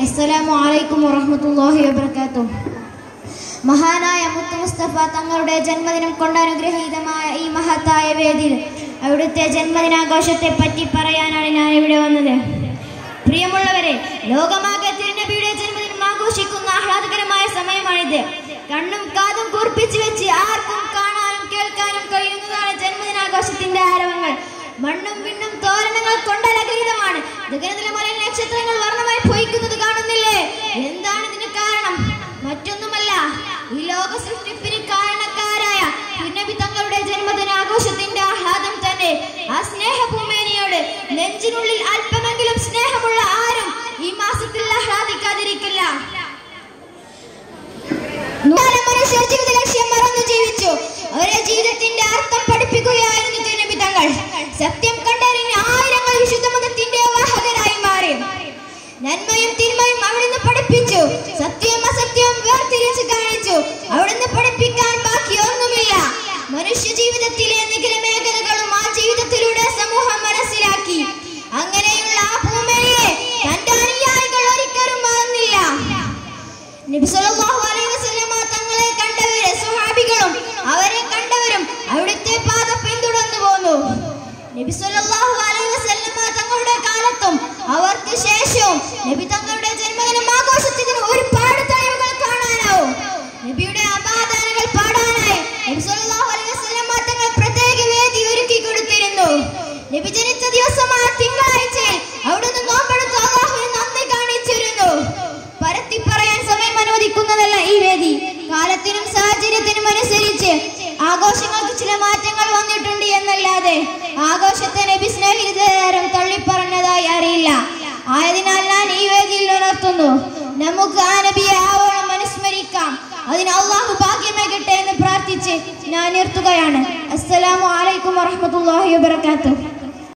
അസ്സലാമു അലൈക്കും വറഹ്മത്തുള്ളാഹി വബറകാതുഹു മഹാനായ മുത്തു മുസ്തഫ തങ്ങളുടെ ജന്മദിനം കൊണ്ട് അനുഗ്രഹീതമായ ഈ മഹത്തായ വേദിയിൽ അവിടുത്തെ ജന്മദിനാഘോഷത്തെ പറ്റി പറയാനാണ് ഞാൻ ഇവിടെ വന്നത് പ്രിയമുള്ളവരെ ലോകമാകെ തിരുനബിയുടെ ജന്മദിനം ആഘോഷിക്കുന്ന ആഹ്ലാദകരമായ സമയമാണിത് കണ്ണും കാതും കൂർപ്പിച്ചു വെച്ച് ആർക്കും കാണാനും കേൾക്കാനും കഴിയുന്നതാണ് ജന്മദിനാഘോഷത്തിന്റെ ആരവങ്ങൾ മണ്ണും വിണ്ണും തോരണങ്ങൾ കൊണ്ട് അലങ്കൃതമാണ് ഗഗനത്തിലെ മല നക്ഷത്രങ്ങൾ വർണ്ണമായി പൊയ്ക്കുന്നത് കാണുന്നില്ലേ എന്താണ് ഇതിന് കാരണം മറ്റൊന്നുമല്ല ഈ ലോക സൃഷ്ടിപ്പിന് കാരണക്കാരായ നബി തങ്ങളുടെ ജന്മദിനാഘോഷത്തിന്റെ ആഹ്ലാദം തന്നെ ആ സ്നേഹഭൂമേനിയോട് നെഞ്ചിനുള്ളിൽ അല്പമെങ്കിലും സ്നേഹമുള്ള ആരും ഈ മാസത്തിൽ ആഹ്ലാദിക്കാതിരിക്കില്ല നൂറ് മനുഷ്യർ ജീവിത ലക്ഷ്യം മറന്നു ജീവിച്ചു അവരെ ജീവിതത്തിന്റെ അർത്ഥം പഠിപ്പിക്കുകയായിരുന്നു തിരുനബി തങ്ങൾ സത്യം കണ്ടറിഞ്ഞ് ആയിരങ്ങൾ വിശുദ്ധ മതത്തിന്റെ വാഹകരായി മാറി നന്മയും തിന്മയും അവിടുന്ന് പഠിപ്പിച്ചു സത്യവും അസത്യവും വേർതിരിച്ച് കാണിച്ചു അവിടുന്ന് പഠിപ്പിക്കാൻ ബാക്കിയൊന്നുമില്ല മനുഷ്യ ജീവിതത്തിലെ നിഖില മേഖലകളും ആ ജീവിതത്തിലൂടെ സമൂഹം മനസ്സിലാക്കി അങ്ങനെയുള്ള ആ ഭൂമിയെ തന്റെ അനുയായികൾ ഒരിക്കലും മറന്നില്ല നബി സല്ലല്ലാഹു അലൈഹി വസല്ലമ തങ്ങളെ കണ്ടവരെ സ്വഹാബികളും അവരെ കണ്ടവരും അവിടുത്തെ പാത പിന്തുടർന്നു പോന്നു നബി സല്ലല്ലാഹു അലൈഹി വസല്ലമ തങ്ങളുടെ കാലത്തും അവർക്ക് ശേഷവും നബി തങ്ങളുടെ ജന്മദിനം ആഘോഷത്തിന് ഒരുപാട് തെളിവുകൾ കാണാനാവും നബിയുടെ അപാദാനങ്ങൾ പാടാനായി നബി സല്ലല്ലാഹു അലൈഹി വസല്ലമ തങ്ങൾ പ്രത്യേക വേദി ഒരുക്കി കൊടുത്തിരുന്നു നബി ജനിച്ച ദിവസമായ തിങ്കളാഴ്ചയിൽ അവിടുന്ന് നോമ്പെടുത്ത് അള്ളാഹുവിന് നന്ദി കാണിച്ചിരുന്നു പരത്തി പറയാൻ സമയം അനുവദിക്കുന്നതല്ല ഈ വേദി കാലത്തിനും സാഹചര്യത്തിനും അനുസരിച്ച് ആഘോഷങ്ങൾക്ക് ചില മാറ്റങ്ങൾ വന്നിട്ടുണ്ട് എന്നല്ലാതെ ആഘോഷത്തെ നബി സ്നേഹിതരും തള്ളിപ്പറഞ്ഞതായി അറിയില്ല ആയതിനാൽ ഞാൻ ഈ വേദിയിൽ ഉണർത്തുന്നു നമുക്ക് ആ നബിയെ ആവോളം അനുസ്മരിക്കാം അതിന് അള്ളാഹു ഭാഗ്യമേകട്ടെ എന്ന് പ്രാർത്ഥിച്ച് ഞാൻ നിർത്തുകയാണ് അസ്സലാമു അലൈക്കും വറഹ്മത്തുള്ളാഹി വബറകാതുഹു